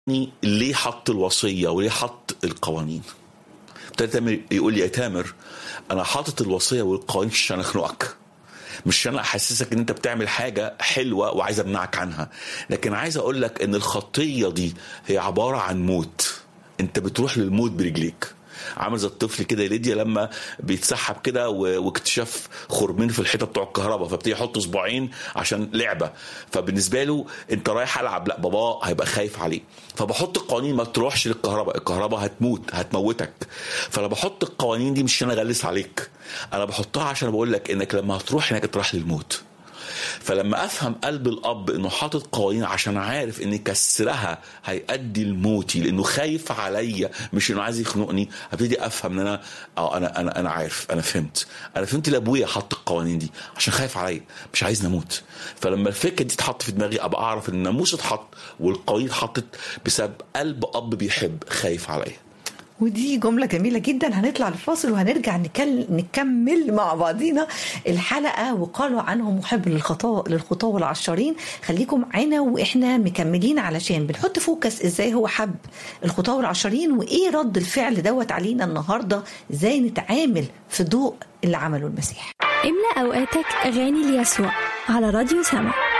ليه حط الوصيه وليه حط القوانين ابتدى تامر يقول لي يا تامر انا حاطط الوصيه والقوانين عشان اخنقك مش عشان احسسك ان انت بتعمل حاجه حلوه وعايز امنعك عنها لكن عايز اقول لك ان الخطيه دي هي عباره عن موت انت بتروح للموت برجليك عامل زي الطفل كده يا ليديا لما بيتسحب كده و- واكتشاف خرمين في الحيطه بتوع الكهرباء فابتدي يحط صباعين عشان لعبه فبالنسبه له انت رايح العب لا بابا هيبقى خايف عليه فبحط القوانين ما تروحش للكهرباء الكهرباء هتموت هتموتك فانا بحط القوانين دي مش عشان اغلس عليك انا بحطها عشان بقول لك انك لما هتروح هناك تروح للموت فلما افهم قلب الاب انه حاطط قوانين عشان عارف ان كسرها هيؤدي لموتي لانه خايف عليا مش انه عايز يخنقني ابتدي افهم ان انا اه انا انا انا عارف انا فهمت انا فهمت لابويا حط القوانين دي عشان خايف عليا مش عايز نموت فلما الفكره دي تتحط في دماغي ابقى اعرف ان الناموس اتحط والقوانين اتحطت بسبب قلب اب بيحب خايف عليا ودي جملة جميلة جدا هنطلع الفاصل وهنرجع نكل... نكمل مع بعضينا الحلقة وقالوا عنه محب للخطا للخطاة والعشارين خليكم معانا واحنا مكملين علشان بنحط فوكس ازاي هو حب الخطاة والعشارين وايه رد الفعل دوت علينا النهاردة ازاي نتعامل في ضوء اللي عمله المسيح املأ أوقاتك أغاني ليسوع على راديو سما